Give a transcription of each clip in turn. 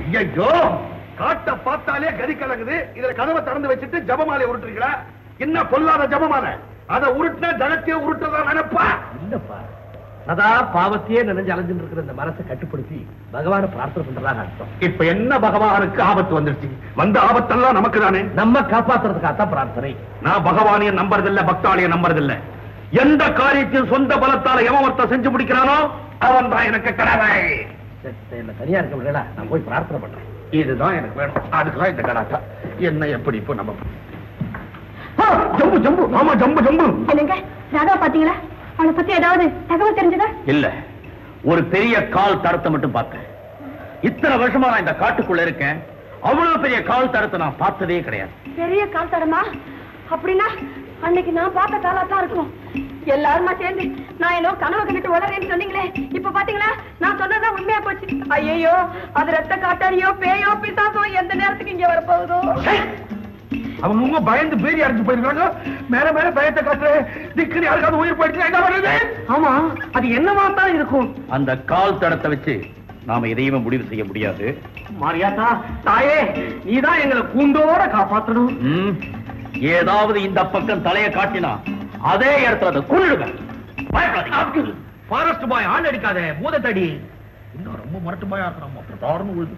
ஐயோ காட்ட பார்த்தாலே கதி கலங்குது இதுல கதவை திறந்து வச்சுட்டு ஜபமாலை உருட்டுறீங்களா என்ன பொல்லாத ஜபமாலை அதை உருட்டினா ஜகத்தையே உருட்டுறதா நினைப்பா இல்லப்பா சதா பாவத்தையே நினைஞ்சு அலைஞ்சுட்டு இருக்கிற இந்த மனசை கட்டுப்படுத்தி பகவானை பிரார்த்தனை பண்றதாக அர்த்தம் இப்ப என்ன பகவானுக்கு ஆபத்து வந்துருச்சு வந்த ஆபத்தெல்லாம் நமக்கு தானே நம்ம காப்பாத்துறதுக்காகத்தான் பிரார்த்தனை நான் பகவானையும் நம்புறதில்ல பக்தாலையும் நம்புறதில்ல எந்த காரியத்தையும் சொந்த பலத்தால எவன் ஒருத்தன் செஞ்சு முடிக்கிறானோ அவன் தான் எனக்கு கடவை சரி, சரி, என்ன தனியா இருக்க முடியல நான் போய் பிரார்த்தனை பண்றேன் இதுதான் எனக்கு வேணும் அதுக்குதான் இந்த கடாட்டா என்ன எப்படி இப்போ நம்ம ஆ, ஜம்பு ஜம்பு ஆமா ஜம்பு ஜம்பு என்னங்க ராதா பாத்தீங்களா அவளை பத்தி ஏதாவது தகவல் தெரிஞ்சதா இல்ல ஒரு பெரிய கால் தரத்தை மட்டும் பார்த்தேன் இத்தனை வருஷமா நான் இந்த காட்டுக்குள்ள இருக்கேன் அவ்வளவு பெரிய கால் தரத்தை நான் பார்த்ததே கிடையாது பெரிய கால் தடமா அப்படின்னா அன்னைக்கு நான் பார்த்த காலா தான் இருக்கும் எல்லாருமா சேர்ந்து நான் என்னோ கனவு கண்டுட்டு வளரேன்னு சொன்னீங்களே இப்ப பாத்தீங்களா நான் சொன்னதான் உண்மையா போச்சு ஐயோ அது ரத்த காட்டாரியோ பேயோ பிசாசோ எந்த நேரத்துக்கு இங்க வரப்போகுதோ அவங்க உங்க பயந்து பேரி அடைஞ்சு போயிருக்காங்க மேல மேல பயத்தை காட்டுற திக்குன்னு யாருக்காவது உயிர் போயிடுச்சு என்ன பண்ணுறது ஆமா அது என்னவா தான் இருக்கும் அந்த கால் தடத்தை வச்சு நாம எதையுமே முடிவு செய்ய முடியாது மாரியாத்தா தாயே நீதான் எங்களை கூண்டோட காப்பாத்தணும் ம், ஏதாவது இந்த பக்கம் தலைய காட்டினா அதே இடத்துல அதை கொள்ளுவேன் பயப்படாதீங்க ஃபாரஸ்ட் பாய் ஆள் அடிக்காத பூதத்தடி இன்னும் ரொம்ப முரட்டு பாயா இருக்கிறோம் அப்புறம் தாரணம் விழுது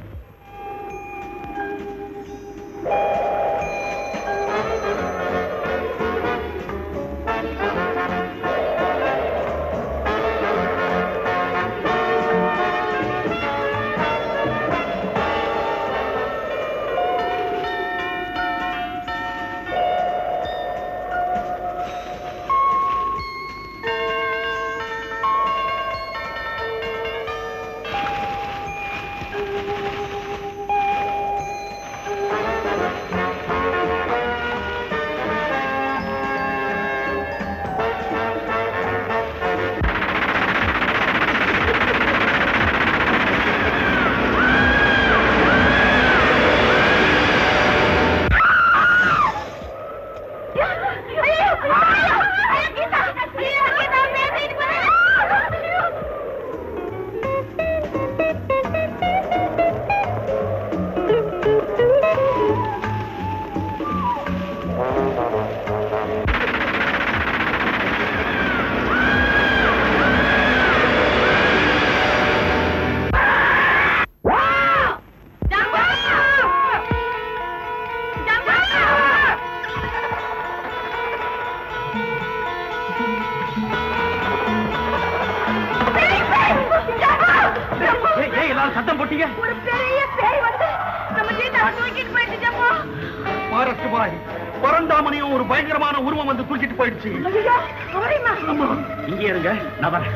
ஏய், ஏய், எல்லாரும் சத்தம் போட்டீங்க ஒரு பெரிய பேய் வந்து நம்ம கீதாவை தூக்கிட்டு போயிட்டு ஜப்பா ஃபாரஸ்ட் பாய் பரந்தாமனையும் ஒரு பயங்கரமான உருவம் வந்து தூக்கிட்டு போயிடுச்சு ஐயோ அவரையுமா இங்கே இருங்க நான் வரேன்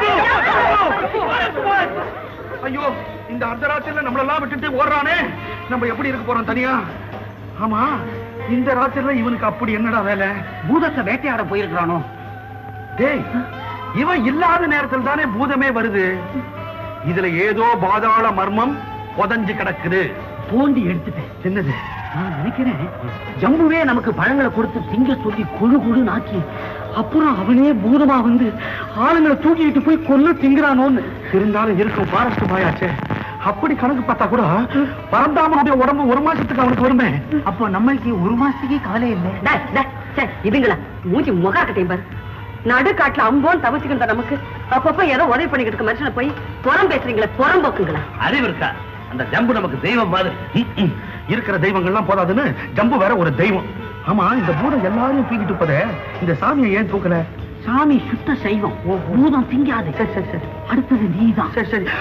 ஐயோ இந்த அர்த்தராத்திரில நம்மளெல்லாம் விட்டுட்டு ஓடுறானே நம்ம எப்படி இருக்க போறோம் தனியா ஆமா இந்த ராத்திரில இவனுக்கு அப்படி என்னடா வேலை பூதத்தை வேட்டையாட போயிருக்கிறானோ டேய் இவன் இல்லாத நேரத்தில் தானே பூதமே வருது இதுல ஏதோ பாதாள மர்மம் புதஞ்சு கிடக்குது தோண்டி எடுத்துட்டேன் என்னது நான் நினைக்கிறேன் ஜம்புவே நமக்கு பழங்களை கொடுத்து திங்க சொல்லி குழு குழு நாக்கி அப்புறம் அவனே பூதமா வந்து ஆளுங்களை தூக்கிட்டு போய் கொல்ல திங்கிறானோன்னு இருந்தாலும் இருக்கும் ஃபாரஸ்ட் பாயாச்சே அப்படி கணக்கு பார்த்தா கூட பரந்தாமனுடைய உடம்பு ஒரு மாசத்துக்கு அவனுக்கு வருமே அப்போ நம்மளுக்கு ஒரு மாசத்துக்கே கவலை இல்லை டேய், டேய், சே, இதுங்களா மூஞ்சி முகாக்கட்டையும் பாரு நடுக்காட்டுல அம்போன் தவிச்சுக்கிட்ட நமக்கு அப்பப்ப ஏதோ உதவி பண்ணிக்கிட்டு இருக்க மனுஷனை போய் புறம் பேசுறீங்களே புறம் போக்குங்களா அறிவு இருக்கா அந்த ஜம்பு நமக்கு தெய்வம் மாதிரி ம், ம். இருக்கிற தெய்வங்கள்லாம் போதாதுன்னு ஜம்பு வேற ஒரு தெய்வம் ஆமா இந்த பூதம் எல்லாரையும் தூக்கிட்டு போதே இந்த சாமியை ஏன் தூக்கல சாமி சுத்த சைவம் பூதம் திங்காது சரி சரி சரி அடுத்தது நீதான் சரி சரி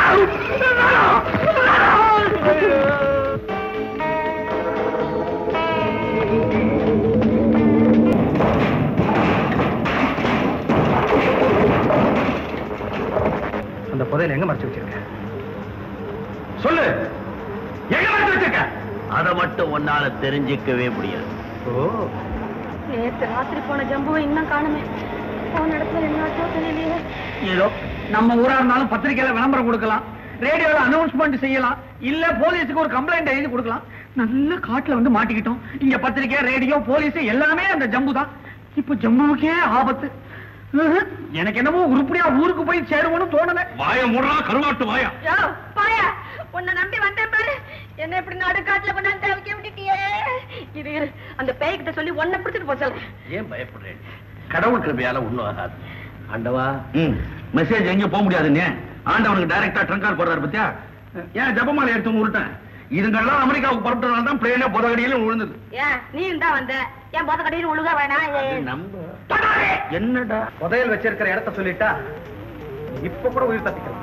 அந்த புதையல எங்க மறைச்சு வச்சிருக்க சொல்லு எங்க மறைச்சு வச்சிருக்க அதை மட்டும் உன்னால தெரிஞ்சுக்கவே முடியாது ஓ நேத்து ராத்திரி போன ஜம்புவை இன்னும் காணுமே போன இடத்துல என்னாச்சோ தெரியலையே ஏதோ நம்ம ஊரா இருந்தாலும் பத்திரிக்கையில விளம்பரம் கொடுக்கலாம் ரேடியோல அனௌன்ஸ்மெண்ட் செய்யலாம் இல்ல போலீஸுக்கு ஒரு கம்ப்ளைண்ட் எழுதி கொடுக்கலாம் நல்ல காட்டுல வந்து மாட்டிக்கிட்டோம் இங்க பத்திரிக்கை ரேடியோ போலீஸ் எல்லாமே அந்த ஜம்பு தான் இப்ப ஜம்புவுக்கே ஆபத்து ம்ஹும். எனக்கு என்னமோ உருப்படியா ஊருக்கு போய் சேருவோம்னு தோணல வாய முடுறா கருவாட்டு வாயா யோ, பாயா உன்னை நம்பி வந்தேன் பாரு என்ன இப்படி நடுக்காட்டுல கொண்டாந்து தவிக்க விட்டுட்டியே இரு இரு அந்த பேய்கிட்ட சொல்லி உன்னை பிடிச்சிட்டு போக சொல்ல ஏன் பயப்படுறேன் கடவுள் கிருபையால ஒண்ணும் ஆகாது ஆண்டவா ம் மெசேஜ் எங்க போக முடியாதுன்னு ஆண்டவனுக்கு டைரக்டா ட்ரங்க் கால் போடுறாரு பத்தியா ஏன் ஜபமாலை எடுத்து உருட்டேன் இதுங்கெல்லாம் அமெரிக்காவுக்கு புறப்பட்டனால தான் பிளேனே புதகடியில விழுந்தது ஏன் நீயும் தான் வந்த என் போத கடையில் உழுக வேணாம் நம்ப என்னடா புதையல் வச்சிருக்கிற இடத்த சொல்லிட்டா இப்ப கூட உயிர் தப்பிக்கலாம்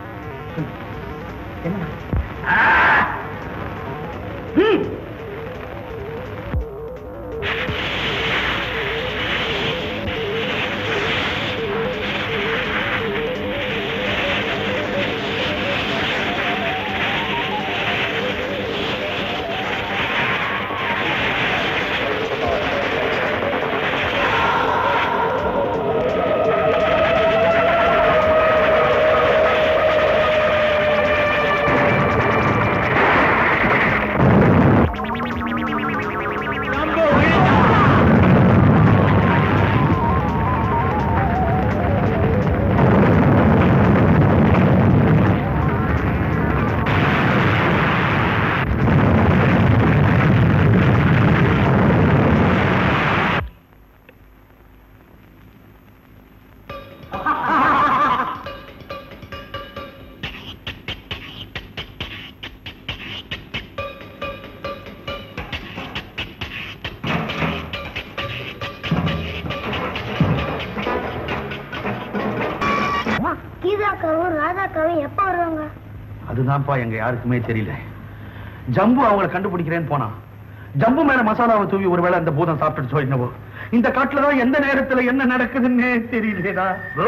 ம். கீதாக்காவும் ராதாக்காவும் எப்ப வருவாங்க அதுதான்ப்பா எங்க யாருக்குமே தெரியல ஜம்பு அவங்கள கண்டுபிடிக்கிறேன்னு போனா ஜம்பு மேல மசாலாவை தூவி ஒருவேளை அந்த பூதம் சாப்பிட்டுச்சோ என்னவோ இந்த காட்டுல தான் எந்த நேரத்துல என்ன நடக்குதுன்னே தெரியலடா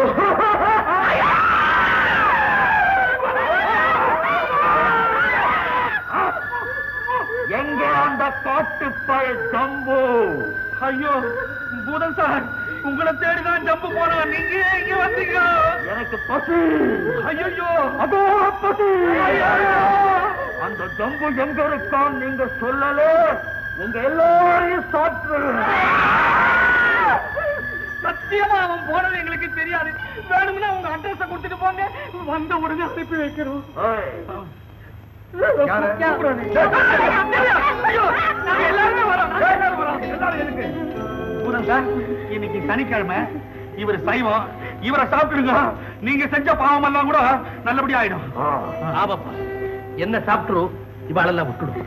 எங்க அந்த காட்டுப்பழ ஜம்பு ஐயோ பூதம் சார் உங்களை தேடிதான் ஜம்பு போனா நீங்க இங்க வந்தீங்க எனக்கு பசி ஐயோ அதோ பசி அந்த ஜம்பு எங்க இருக்கான் நீங்க சொல்லல உங்க எல்லாரையும் சாப்பிட்டு சத்தியமா அவன் போனது எங்களுக்கு தெரியாது வேணும்னா உங்க அட்ரஸ கொடுத்துட்டு போங்க வந்த உடனே அனுப்பி வைக்கிறோம் யாரு? ஐயோ, நாங்க எல்லாருமே வரோம், நாங்க எல்லாரும் வரோம். எல்லாரும் எதுக்கு? பூதம் சார் இன்னைக்கு சனிக்கிழமை இவர் சைவம் இவரை சாப்பிட்டுடுங்க நீங்க செஞ்ச பாவம் எல்லாம் கூட நல்லபடியா ஆயிடும் ஆமாப்பா என்ன சாப்பிட்டுரும் இவாளெல்லாம் விட்டுடும்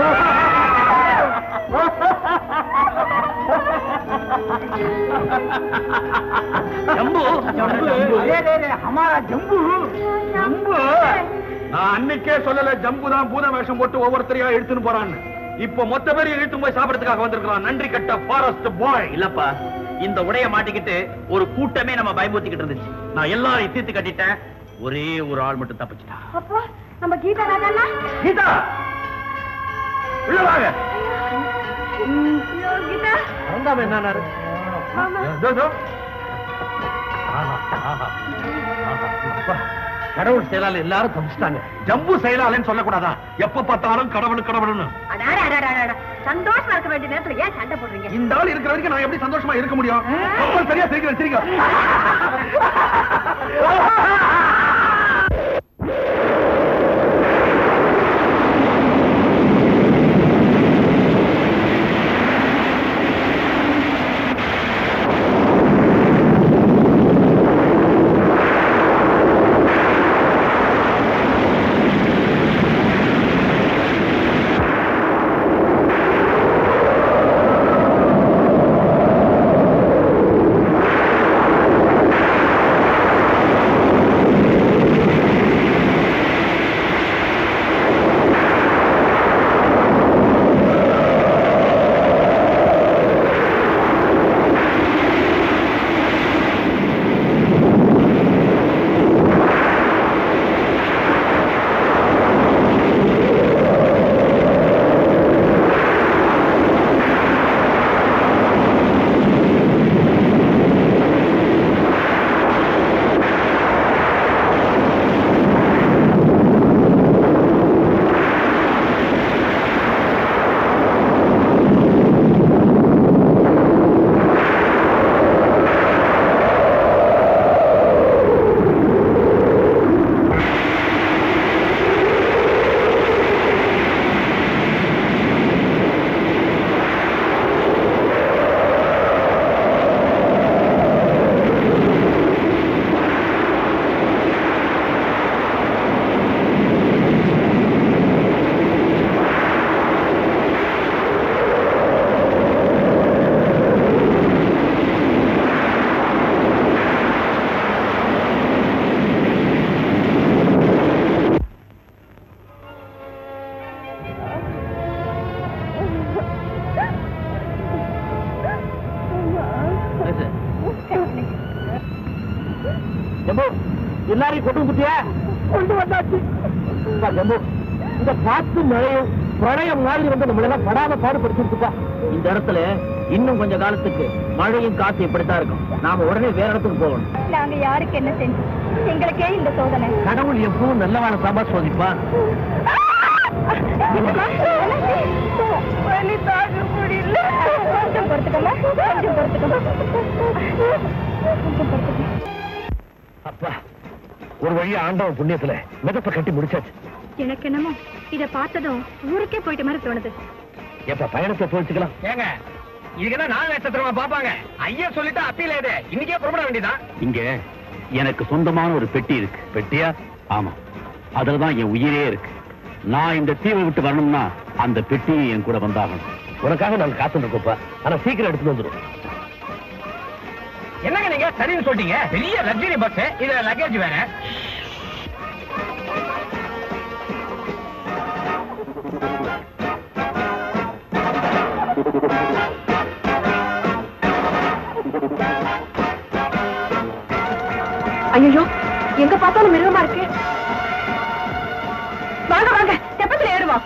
ஜம்பு ஹமாரா ஜம்பு ஜம்பு நான் அன்னைக்கே சொல்லல ஜம்பு தான் பூத வேஷம் போட்டு ஒவ்வொருத்தரையா எடுத்துன்னு போறான்னு இப்போ மொத்த பேரையும் இழுத்து போய் சாப்பிடறதுக்காக வந்திருக்கலாம் நன்றி கட்ட ஃபாரஸ்ட் பாய் இல்லப்பா இந்த உடைய மாட்டிக்கிட்டு ஒரு கூட்டமே நம்ம பயமுறுத்திக்கிட்டு இருந்துச்சு நான் எல்லாரையும் தீர்த்து கட்டிட்டேன் ஒரே ஒரு ஆள் மட்டும் தப்பிச்சிட்டா அப்போ நம்ம கீதா ராஜா கீதா உள்ள வாங்க ஐயோ கீதா அறந்தாம என்ன ஆமா இதோ, இதோ. ஆஹா, ஆஹா. ஆஹா, அப்பா. கடவுள் செயலால எல்லாரும் தப்பிச்சிட்டாங்க ஜம்பு செயலாளன்னு சொல்லக்கூடாதா எப்ப பார்த்தாலும் கடவுள் கடவுள்னு அடாட, அடாட, அடாட. சந்தோஷமா இருக்க வேண்டிய நேரத்துல ஏன் சண்டை போடுறீங்க இந்த ஆள் இருக்கிற வரைக்கும் நான் எப்படி சந்தோஷமா இருக்க முடியும் கப்பல் சரியா சிரிக்கிறேன் சிரிக்க ஆ போச்சு ஜம்பு இந்த காத்து மழையும் பிரளயம் மாதிரி வந்து நம்மள எல்லாம் படாம பாடுபடுத்திருக்குப்பா இந்த இடத்துல இன்னும் கொஞ்ச காலத்துக்கு மழையும் காத்து இப்படித்தான் இருக்கும் நாம உடனே வேற இடத்துக்கு போகணும் நாங்க யாருக்கு என்ன செஞ்சோம் எங்களுக்கே இந்த சோதனை கடவுள் எப்பவும் நல்லவான சாபா சோதிப்பா வலி தாங்க முடியல கொஞ்சம் பொறுத்துக்கமா கொஞ்சம் பொறுத்துக்கமா கொஞ்சம் பொறுத்துக்கமா அப்பா ஒரு வழியா ஆண்டவன் புண்ணியத்துல மிதப்ப கட்டி முடிச்சாச்சு எனக்கு என்னமோ இத பார்த்ததும் ஊருக்கே போயிட்ட மாதிரி தோணுது எப்ப பயணத்தை போச்சுக்கலாம் ஏங்க இதுக்கு நாலு நட்சத்திரமா பாப்பாங்க ஐயா சொல்லிட்டு அப்பீல இது இன்னைக்கே புறப்பட வேண்டியதான் இங்க எனக்கு சொந்தமான ஒரு பெட்டி இருக்கு பெட்டியா ஆமா அதுலதான் என் உயிரே இருக்கு நான் இந்த தீவை விட்டு வரணும்னா அந்த பெட்டியை என் கூட வந்தாகணும் உனக்காக நாங்க காத்துட்டு இருக்கோம்ப்பா ஆனா சீக்கிரம் எடுத்துட்டு வந்துடும் என்னங்க நீங்க சரின்னு சொல்லிட்டீங்க பெரிய லக்ஸரி பஸ் இதுல லக்கேஜ் வேற ஐயோ எங்க பார்த்தாலும் மிருகமா இருக்கு வாங்க வாங்க தெப்பத்துல ஏறுவோம்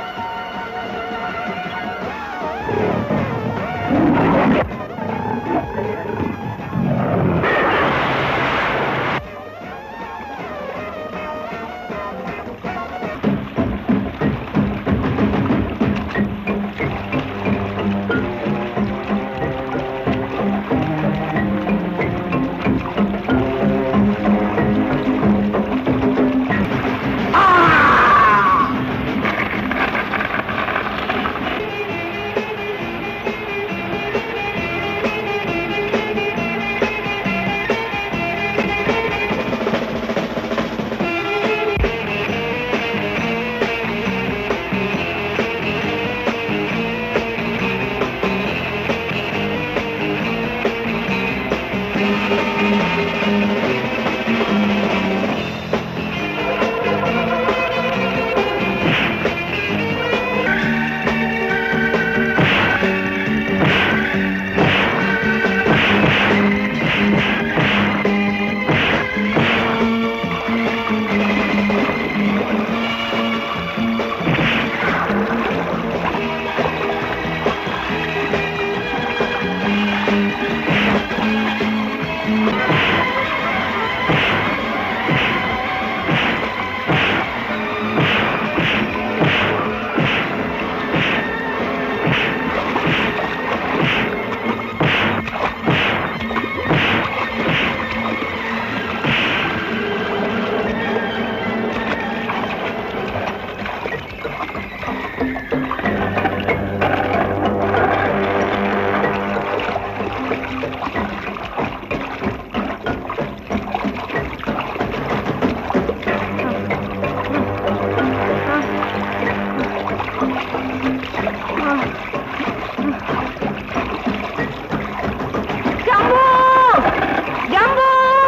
ஜம்பு ஜம்பு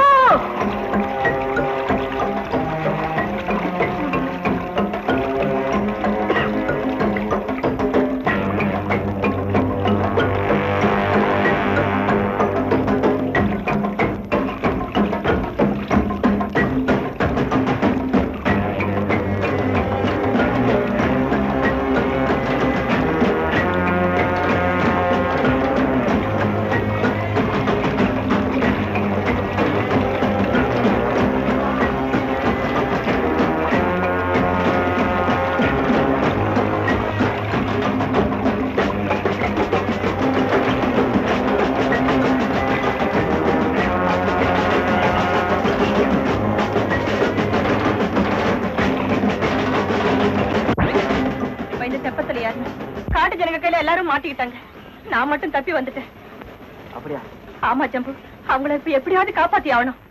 இப்ப இந்த தெப்பத்துல யாரு காட்டு ஜனங்க கையில எல்லாரும் மாட்டிக்கிட்டாங்க நான் மட்டும் தப்பி வந்துட்டேன் அப்படியா ஆமா ஜம்பு அவங்கள இப்ப எப்படியாவது காப்பாத்தி ஆகணும்